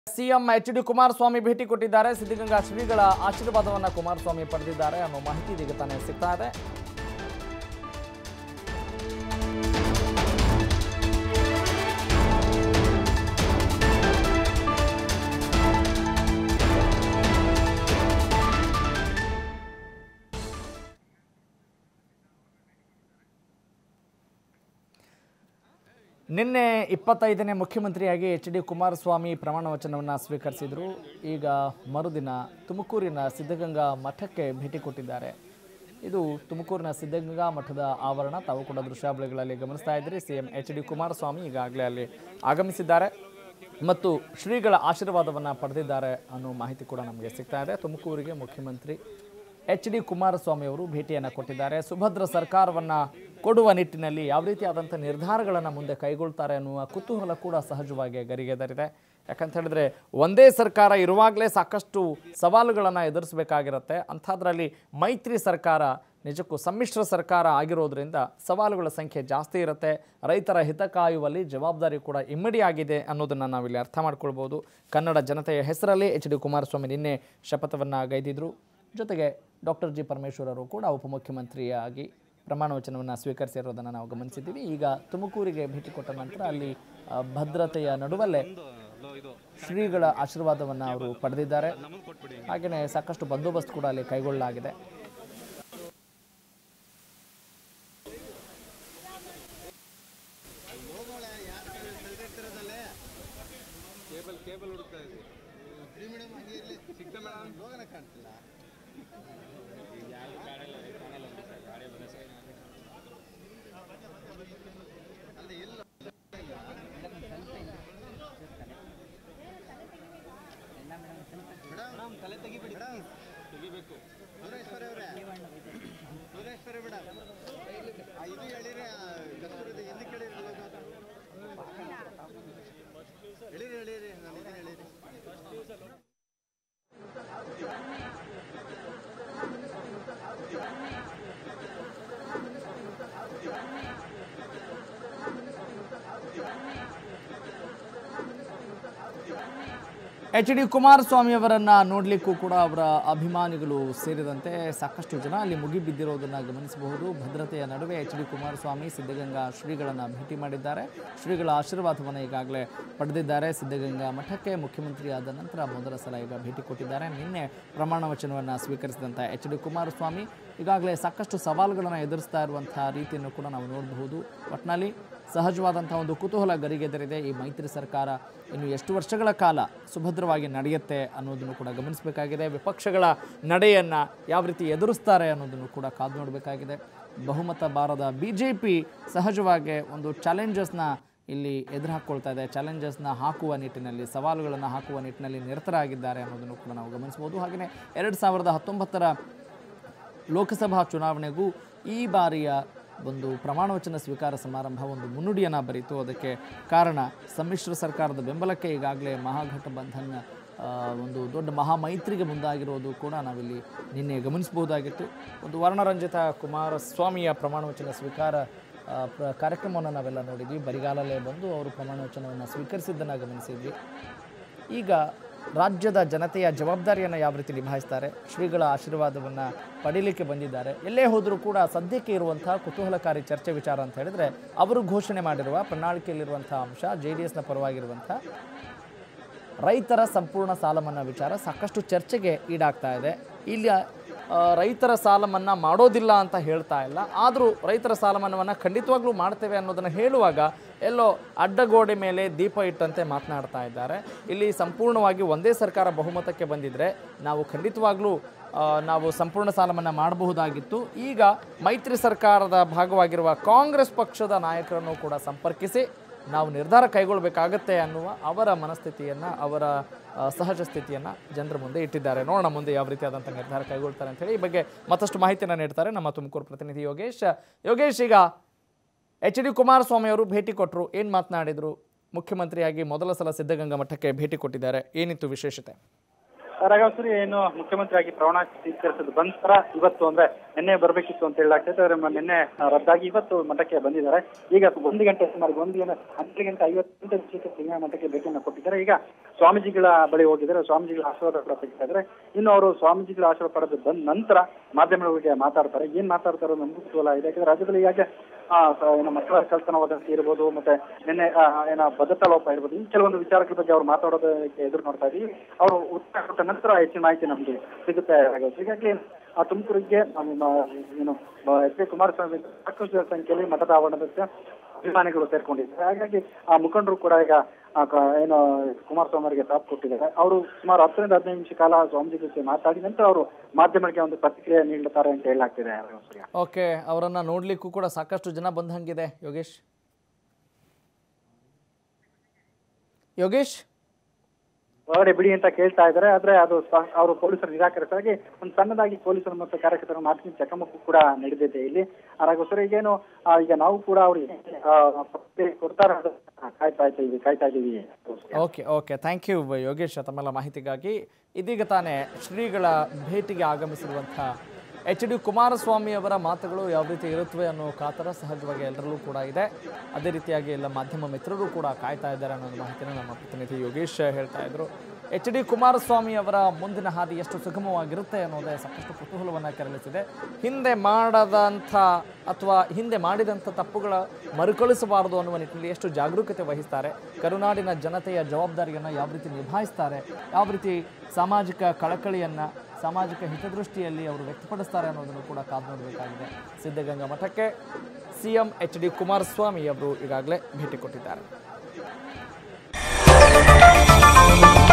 CM H D Kumaraswamy ಭೇಟಿ ಕೊಟ್ಟಿದ್ದಾರೆ ಸಿದ್ಧಗಂಗಾ ಶ್ರೀಗಳ ಆಶೀರ್ವಾದವನ್ನ ಕುಮಾರಸ್ವಾಮಿ ಪಡೆದಿದ್ದಾರೆ ಅನ್ನೋ ಮಾಹಿತಿ ಇದೀಗ ತಾನೇ ಸಿಗ್ತಾ ಇದೆ ನಿನ್ನೆ ಇಪ್ಪತ್ತೈದನೇ ಮುಖ್ಯಮಂತ್ರಿಯಾಗಿ ಎಚ್ ಡಿ ಕುಮಾರಸ್ವಾಮಿ ಪ್ರಮಾಣ ವಚನವನ್ನು ಸ್ವೀಕರಿಸಿದರು ಈಗ ಮರುದಿನ ತುಮಕೂರಿನ ಸಿದ್ಧಗಂಗಾ ಮಠಕ್ಕೆ ಭೇಟಿ ಕೊಟ್ಟಿದ್ದಾರೆ ಇದು ತುಮಕೂರಿನ ಸಿದ್ಧಗಂಗಾ ಮಠದ ಆವರಣ ತಾವು ಕೂಡ ದೃಶ್ಯಾವಳಿಗಳಲ್ಲಿ ಗಮನಿಸ್ತಾ ಇದ್ದೀರಿ ಸಿಎಂ ಎಚ್ ಡಿ ಕುಮಾರಸ್ವಾಮಿ ಈಗಾಗಲೇ ಅಲ್ಲಿ ಆಗಮಿಸಿದ್ದಾರೆ ಮತ್ತು ಶ್ರೀಗಳ ಆಶೀರ್ವಾದವನ್ನು ಪಡೆದಿದ್ದಾರೆ ಅನ್ನೋ ಮಾಹಿತಿ ಕೂಡ ನಮಗೆ ಸಿಗ್ತಾ ಇದೆ ತುಮಕೂರಿಗೆ ಮುಖ್ಯಮಂತ್ರಿ ಎಚ್ ಡಿ ಕುಮಾರಸ್ವಾಮಿ ಅವರು ಭೇಟಿಯನ್ನು ಕೊಟ್ಟಿದ್ದಾರೆ ಸುಭದ್ರ ಸರ್ಕಾರವನ್ನು ಕೊಡುವ ನಿಟ್ಟಿನಲ್ಲಿ ಯಾವ ರೀತಿಯಾದಂಥ ನಿರ್ಧಾರಗಳನ್ನು ಮುಂದೆ ಕೈಗೊಳ್ತಾರೆ ಅನ್ನುವ ಕುತೂಹಲ ಕೂಡ ಸಹಜವಾಗಿ ಗರಿಗೆದರಿದೆ ಯಾಕಂತ ಹೇಳಿದ್ರೆ ಒಂದೇ ಸರ್ಕಾರ ಇರುವಾಗಲೇ ಸಾಕಷ್ಟು ಸವಾಲುಗಳನ್ನು ಎದುರಿಸಬೇಕಾಗಿರುತ್ತೆ ಅಂಥದ್ರಲ್ಲಿ ಮೈತ್ರಿ ಸರ್ಕಾರ ನಿಜಕ್ಕೂ ಸಮ್ಮಿಶ್ರ ಸರ್ಕಾರ ಆಗಿರೋದ್ರಿಂದ ಸವಾಲುಗಳ ಸಂಖ್ಯೆ ಜಾಸ್ತಿ ಇರುತ್ತೆ ರೈತರ ಹಿತ ಕಾಯುವಲ್ಲಿ ಜವಾಬ್ದಾರಿ ಕೂಡ ಇಮ್ಮಡಿಯಾಗಿದೆ ಅನ್ನೋದನ್ನು ನಾವಿಲ್ಲಿ ಅರ್ಥ ಮಾಡ್ಕೊಳ್ಬೋದು ಕನ್ನಡ ಜನತೆಯ ಹೆಸರಲ್ಲಿ ಎಚ್ ಡಿ ಕುಮಾರಸ್ವಾಮಿ ನಿನ್ನೆ ಶಪಥವನ್ನು ಗೈದಿದ್ರು ಜೊತೆಗೆ ಡಾಕ್ಟರ್ ಜಿ ಪರಮೇಶ್ವರರು ಕೂಡ ಉಪಮುಖ್ಯಮಂತ್ರಿಯಾಗಿ ಪ್ರಮಾಣ ವಚನವನ್ನು ಸ್ವೀಕರಿಸಿರೋದನ್ನು ನಾವು ಗಮನಿಸಿದ್ದೀವಿ ಈಗ ತುಮಕೂರಿಗೆ ಭೇಟಿ ಕೊಟ್ಟ ನಂತರ ಅಲ್ಲಿ ಆ, ಭದ್ರತೆಯ ನಡುವಲ್ಲೇ ಶ್ರೀಗಳ ಆಶೀರ್ವಾದವನ್ನು ಅವರು ಪಡೆದಿದ್ದಾರೆ ಹಾಗೆಯೇ ಸಾಕಷ್ಟು ಬಂದೋಬಸ್ತ್ ಕೂಡ ಅಲ್ಲಿ ಕೈಗೊಳ್ಳಲಾಗಿದೆ ಇದು ಹೇಳಿರಿ ಕಸ್ತೂರಿದ ಹಿಂದಕ್ಕೆ ಹೇಳಿರಿ ಹೇಳಿರಿ ಹೇಳಿರಿ ನಾನು ಇದನ್ನ ಹೇಳಿರಿ ಎಚ್ ಡಿ ಕುಮಾರಸ್ವಾಮಿ ಅವರನ್ನ ನೋಡಲಿಕ್ಕೂ ಕೂಡ ಅವರ ಅಭಿಮಾನಿಗಳು ಸೇರಿದಂತೆ ಸಾಕಷ್ಟು ಜನ ಅಲ್ಲಿ ಮುಗಿಬಿದ್ದಿರೋದನ್ನು ಗಮನಿಸಬಹುದು ಭದ್ರತೆಯ ನಡುವೆ ಎಚ್ ಡಿ ಕುಮಾರಸ್ವಾಮಿ ಸಿದ್ಧಗಂಗಾ ಶ್ರೀಗಳನ್ನು ಭೇಟಿ ಮಾಡಿದ್ದಾರೆ ಶ್ರೀಗಳ ಆಶೀರ್ವಾದವನ್ನು ಈಗಾಗಲೇ ಪಡೆದಿದ್ದಾರೆ ಸಿದ್ಧಗಂಗಾ ಮಠಕ್ಕೆ ಮುಖ್ಯಮಂತ್ರಿ ಆದ ನಂತರ ಮೊದಲ ಸಲ ಈಗ ಭೇಟಿ ಕೊಟ್ಟಿದ್ದಾರೆ ನಿನ್ನೆ ಪ್ರಮಾಣ ವಚನವನ್ನು ಸ್ವೀಕರಿಸಿದಂಥ ಎಚ್ ಡಿ ಕುಮಾರಸ್ವಾಮಿ ಈಗಾಗಲೇ ಸಾಕಷ್ಟು ಸವಾಲುಗಳನ್ನು ಎದುರಿಸ್ತಾ ಇರುವಂಥ ರೀತಿಯನ್ನು ಕೂಡ ನಾವು ನೋಡಬಹುದು ಒಟ್ಟಿನಲ್ಲಿ ಸಹಜವಾದಂಥ ಒಂದು ಕುತೂಹಲ ಗರಿಗೆದರಿದೆ ಈ ಮೈತ್ರಿ ಸರ್ಕಾರ ಇನ್ನು ಎಷ್ಟು ವರ್ಷಗಳ ಕಾಲ ಸುಭದ್ರವಾಗಿ ನಡೆಯುತ್ತೆ ಅನ್ನೋದನ್ನು ಕೂಡ ಗಮನಿಸಬೇಕಾಗಿದೆ ವಿಪಕ್ಷಗಳ ನಡೆಯನ್ನು ಯಾವ ರೀತಿ ಎದುರಿಸ್ತಾರೆ ಅನ್ನೋದನ್ನು ಕೂಡ ಕಾದು ನೋಡಬೇಕಾಗಿದೆ ಬಹುಮತ ಬಾರದ ಬಿ ಜೆ ಪಿ ಸಹಜವಾಗಿ ಒಂದು ಚಾಲೆಂಜಸ್ನ ಇಲ್ಲಿ ಎದುರು ಹಾಕ್ಕೊಳ್ತಾ ಇದೆ ಚಾಲೆಂಜಸ್ನ ಹಾಕುವ ನಿಟ್ಟಿನಲ್ಲಿ ಸವಾಲುಗಳನ್ನು ಹಾಕುವ ನಿಟ್ಟಿನಲ್ಲಿ ನಿರತರಾಗಿದ್ದಾರೆ ಅನ್ನೋದನ್ನು ಕೂಡ ನಾವು ಗಮನಿಸ್ಬೋದು ಹಾಗೆಯೇ ಎರಡು ಸಾವಿರದ ಹತ್ತೊಂಬತ್ತರ ಲೋಕಸಭಾ ಚುನಾವಣೆಗೂ ಈ ಬಾರಿಯ ಒಂದು ಪ್ರಮಾಣವಚನ ಸ್ವೀಕಾರ ಸಮಾರಂಭ ಒಂದು ಮುನ್ನುಡಿಯನ್ನು ಬರೀತು ಅದಕ್ಕೆ ಕಾರಣ ಸಮ್ಮಿಶ್ರ ಸರ್ಕಾರದ ಬೆಂಬಲಕ್ಕೆ ಈಗಾಗಲೇ ಮಹಾಗಠಬಂಧನ್ ಆ, ಒಂದು ದೊಡ್ಡ ಮಹಾಮೈತ್ರಿಗೆ ಮುಂದಾಗಿರೋದು ಕೂಡ ನಾವಿಲ್ಲಿ ನಿನ್ನೆ ಗಮನಿಸಬಹುದಾಗಿತ್ತು ಒಂದು ವರ್ಣರಂಜಿತ ಕುಮಾರಸ್ವಾಮಿಯ ಪ್ರಮಾಣವಚನ ಸ್ವೀಕಾರ ಆ, ಪ್ರ ಕಾರ್ಯಕ್ರಮವನ್ನು ನಾವೆಲ್ಲ ನೋಡಿದ್ವಿ ಬರಿಗಾಲಲ್ಲೇ ಬಂದು ಅವರು ಪ್ರಮಾಣವಚನವನ್ನು ಸ್ವೀಕರಿಸಿದ್ದನ್ನು ಗಮನಿಸಿದ್ವಿ ಈಗ ರಾಜ್ಯದ ಜನತೆಯ ಜವಾಬ್ದಾರಿಯನ್ನು ಯಾವ ರೀತಿ ನಿಭಾಯಿಸ್ತಾರೆ ಶ್ರೀಗಳ ಆಶೀರ್ವಾದವನ್ನು ಪಡೀಲಿಕ್ಕೆ ಬಂದಿದ್ದಾರೆ ಎಲ್ಲೇ ಹೋದರೂ ಕೂಡ ಸದ್ಯಕ್ಕೆ ಇರುವಂತಹ ಕುತೂಹಲಕಾರಿ ಚರ್ಚೆ ವಿಚಾರ ಅಂತ ಹೇಳಿದ್ರೆ ಅವರು ಘೋಷಣೆ ಮಾಡಿರುವ ಪ್ರಣಾಳಿಕೆಯಲ್ಲಿರುವಂಥ ಅಂಶ ಜೆ ಡಿ ಎಸ್ನ ಪರವಾಗಿರುವಂಥ ರೈತರ ಸಂಪೂರ್ಣ ಸಾಲ ಮನ್ನಾ ವಿಚಾರ ಸಾಕಷ್ಟು ಚರ್ಚೆಗೆ ಈಡಾಗ್ತಾ ಇದೆ ಇಲ್ಲಿ ಆ, ರೈತರ ಸಾಲ ಮನ್ನಾ ಮಾಡೋದಿಲ್ಲ ಅಂತ ಹೇಳ್ತಾ ಇಲ್ಲ ಆದರೂ ರೈತರ ಸಾಲ ಮನ್ನಾವನ್ನು ಖಂಡಿತವಾಗ್ಲೂ ಮಾಡ್ತೇವೆ ಅನ್ನೋದನ್ನು ಹೇಳುವಾಗ ಎಲ್ಲೋ ಅಡ್ಡಗೋಡೆ ಮೇಲೆ ದೀಪ ಇಟ್ಟಂತೆ ಮಾತನಾಡ್ತಾ ಇದ್ದಾರೆ ಇಲ್ಲಿ ಸಂಪೂರ್ಣವಾಗಿ ಒಂದೇ ಸರ್ಕಾರ ಬಹುಮತಕ್ಕೆ ಬಂದಿದ್ರೆ ನಾವು ಖಂಡಿತವಾಗ್ಲೂ ಆ, ನಾವು ಸಂಪೂರ್ಣ ಸಾಲ ಮನ್ನಾ ಮಾಡಬಹುದಾಗಿತ್ತು ಈಗ ಮೈತ್ರಿ ಸರ್ಕಾರದ ಭಾಗವಾಗಿರುವ ಕಾಂಗ್ರೆಸ್ ಪಕ್ಷದ ನಾಯಕರನ್ನು ಕೂಡ ಸಂಪರ್ಕಿಸಿ ನಾವು ನಿರ್ಧಾರ ಕೈಗೊಳ್ಳಬೇಕಾಗತ್ತೆ ಅನ್ನುವ ಅವರ ಮನಸ್ಥಿತಿಯನ್ನು ಅವರ ಆ, ಸಹಜ ಸ್ಥಿತಿಯನ್ನು ಜನರ ಮುಂದೆ ಇಟ್ಟಿದ್ದಾರೆ ನೋಡೋಣ ಮುಂದೆ ಯಾವ ರೀತಿಯಾದಂಥ ನಿರ್ಧಾರ ಕೈಗೊಳ್ತಾರೆ ಅಂತೇಳಿ ಈ ಬಗ್ಗೆ ಮತ್ತಷ್ಟು ಮಾಹಿತಿಯನ್ನು ನೀಡ್ತಾರೆ ನಮ್ಮ ತುಮಕೂರು ಪ್ರತಿನಿಧಿ ಯೋಗೇಶ್ ಯೋಗೇಶ್ ಈಗ ಎಚ್ ಡಿ ಕುಮಾರಸ್ವಾಮಿ ಅವರು ಭೇಟಿ ಕೊಟ್ಟರು ಏನು ಮಾತನಾಡಿದರು ಮುಖ್ಯಮಂತ್ರಿಯಾಗಿ ಮೊದಲ ಸಲ ಸಿದ್ಧಗಂಗಾ ಮಠಕ್ಕೆ ಭೇಟಿ ಕೊಟ್ಟಿದ್ದಾರೆ ಏನಿತ್ತು ವಿಶೇಷತೆ ರಾಘವಸೂರಿ ಏನು ಮುಖ್ಯಮಂತ್ರಿಯಾಗಿ ಪ್ರಮಾಣ ಸ್ವೀಕರಿಸಿದ ನಂತರ ಇವತ್ತು ಅಂದ್ರೆ ನಿನ್ನೆ ಬರಬೇಕಿತ್ತು ಅಂತ ಹೇಳಲಾಗ್ತೈತೆ ಆದ್ರೆ ಮ- ನಿನ್ನೆ ಆ, ರದ್ದಾಗಿ ಇವತ್ತು ಮಠಕ್ಕೆ ಬಂದಿದ್ದಾರೆ ಈಗ ಒಂದು ಗಂಟೆ ಸುಮಾರು ಒಂದು ಗಂಟೆ ಹತ್ತು ಗಂಟೆ ಐವತ್ತು ನಿಮಿಷಕ್ಕೆ ಸಿಂಗ ಮಠಕ್ಕೆ ಭೇಟಿಯನ್ನು ಕೊಟ್ಟಿದ್ದಾರೆ ಈಗ ಸ್ವಾಮೀಜಿಗಳ ಬಳಿ ಹೋಗಿದ್ದಾರೆ ಸ್ವಾಮೀಜಿಗಳ ಆಶೀರ್ವಾದ ಕೂಡ ತೆಗಿತಾ ಇದ್ದಾರೆ ಇನ್ನು ಅವರು ಸ್ವಾಮೀಜಿಗಳ ಆಶೀರ್ವಾದ ಪಡೆದು ಬಂದ ನಂತರ ಮಾಧ್ಯಮಗಳಿಗೆ ಮಾತಾಡ್ತಾರೆ ಏನ್ ಮಾತಾಡ್ತಾರೋ ನಮಗೂ ಕುತೂಹಲ ಇದೆ ಯಾಕಂದ್ರೆ ರಾಜ್ಯದಲ್ಲಿ ಈಗ ಆ, ಸ- ಏನು ಮಕ್ಕಳ ಕಳ್ತನ ವದಂತಿ ಇರ್ಬೋದು ಮತ್ತೆ ನಿನ್ನೆ ಆ, ಏನೋ ಭದ್ರತಾ ಲೋಪ ಇರ್ಬೋದು ಈ ಕೆಲವೊಂದು ವಿಚಾರಗಳ ಬಗ್ಗೆ ಅವ್ರು ಮಾತಾಡೋದಕ್ಕೆ ಎದುರು ನೋಡ್ತಾ ಇದೀವಿ ಅವರು ಉತ್ತರ ಕೊಟ್ಟ ನಂತರ ಹೆಚ್ಚಿನ ಮಾಹಿತಿ ನಮಗೆ ಸಿಗುತ್ತೆ ಆಗುತ್ತೆ. ಹೀಗಾಗಿ ಆ ತುಮಕೂರಿಗೆ ನಮ್ಮ ಮ- ಏನು ಎಚ್ ಡಿ ಕುಮಾರಸ್ವಾಮಿ ಸಾಕಷ್ಟು ಸಂಖ್ಯೆಯಲ್ಲಿ ಮಠದ ಆವರಣದ ಅಭಿಮಾನಿಗಳು ಸೇರ್ಕೊಂಡಿದ್ದಾರೆ ಹಾಗಾಗಿ ಆ ಮುಖಂಡರು ಕೂಡ ಈಗ ಆ ಕ- ಏನು ಕುಮಾರಸ್ವಾಮಿ ಅವರಿಗೆ ಸಾಥ್ ಕೊಟ್ಟಿದ್ದಾರೆ ಅವರು ಸುಮಾರು ಹತ್ತರಿಂದ ಹದಿನೈದು ನಿಮಿಷ ಕಾಲ ಸ್ವಾಮೀಜಿ ಜೊತೆ ಮಾತಾಡಿ ನಂತರ ಅವರು ಮಾಧ್ಯಮಕ್ಕೆ ಒಂದು ಪ್ರತಿಕ್ರಿಯೆ ನೀಡುತ್ತಾರೆ ಅಂತ ಹೇಳಲಾಗ್ತಿದೆ ರಾಘವಸೂರ್ಯ. ಓಕೆ ಅವರನ್ನು ನೋಡಲಿಕ್ಕೂ ಕೂಡ ಸಾಕಷ್ಟು ಜನ ಬಂದಂಗಿದೆ ಯೋಗೇಶ್ ಯೋಗೇಶ್ ಹೊರಗಡೆ ಬಿಡಿ ಅಂತ ಕೇಳ್ತಾ ಇದ್ದಾರೆ ಆದ್ರೆ ಅದು ಸ- ಅವರು ಪೊಲೀಸರು ನಿರಾಕರಿಸಾಗಿ ಒಂದು ಸಣ್ಣದಾಗಿ ಪೊಲೀಸರು ಮತ್ತು ಕಾರ್ಯಕರ್ತರ ಮಾತಿನ ಚಕಮಕು ಕೂಡ ನಡೆದಿದೆ ಇಲ್ಲಿ ಹಾಗಾಗೋಸ್ಕರ ಈಗೇನು ಆ, ಈಗ ನಾವು ಕೂಡ ಅವ್ರಿಗೆ ಆ, ಪ್ರತಿಕ್ರಿಯೆ ಕೊಡ್ತಾರೆ ಅಂತ ಕಾಯ್ತಾ ಇದ್ದೀವಿ ಕಾಯ್ತಾ ಇದ್ದೀವಿ okay okay thank you Yogesh ತಮ್ಮೆಲ್ಲ ಮಾಹಿತಿಗಾಗಿ ಇದೀಗ ತಾನೇ ಶ್ರೀಗಳ ಭೇಟಿಗೆ ಆಗಮಿಸಿರುವಂಥ ಎಚ್ ಡಿ ಕುಮಾರಸ್ವಾಮಿ ಅವರ ಮಾತುಗಳು ಯಾವ ರೀತಿ ಇರುತ್ತವೆ ಅನ್ನೋ ಕಾತರ ಸಹಜವಾಗಿ ಎಲ್ಲರಲ್ಲೂ ಕೂಡ ಇದೆ ಅದೇ ರೀತಿಯಾಗಿ ಎಲ್ಲ ಮಾಧ್ಯಮ ಮಿತ್ರರು ಕೂಡ ಕಾಯ್ತಾ ಇದ್ದಾರೆ ಅನ್ನೋ ಮಾಹಿತಿನ ನಮ್ಮ ಪ್ರತಿನಿಧಿ ಯೋಗೇಶ್ ಹೇಳ್ತಾ ಇದ್ರು ಎಚ್ ಡಿ ಕುಮಾರಸ್ವಾಮಿ ಅವರ ಮುಂದಿನ ಹಾದಿ ಎಷ್ಟು ಸುಗಮವಾಗಿರುತ್ತೆ ಅನ್ನೋದೇ ಸಾಕಷ್ಟು ಕುತೂಹಲವನ್ನು ಕೆರಳಿಸಿದೆ ಹಿಂದೆ ಮಾಡದಂಥ ಅಥವಾ ಹಿಂದೆ ಮಾಡಿದಂಥ ತಪ್ಪುಗಳ ಮರುಕಳಿಸಬಾರದು ಅನ್ನುವ ನಿಟ್ಟಿನಲ್ಲಿ ಎಷ್ಟು ಜಾಗರೂಕತೆ ವಹಿಸ್ತಾರೆ ಕರುನಾಡಿನ ಜನತೆಯ ಜವಾಬ್ದಾರಿಯನ್ನು ಯಾವ ರೀತಿ ನಿಭಾಯಿಸ್ತಾರೆ ಯಾವ ರೀತಿ ಸಾಮಾಜಿಕ ಕಳಕಳಿಯನ್ನು ಸಾಮಾಜಿಕ ಹಿತದೃಷ್ಟಿಯಲ್ಲಿ ಅವರು ವ್ಯಕ್ತಪಡಿಸ್ತಾರೆ ಅನ್ನೋದನ್ನು ಕೂಡ ಕಾದು ನೋಡಬೇಕಾಗಿದೆ ಸಿದ್ಧಗಂಗಾ ಮಠಕ್ಕೆ C M H D Kumaraswamy ಅವರು ಈಗಾಗಲೇ ಭೇಟಿ ಕೊಟ್ಟಿದ್ದಾರೆ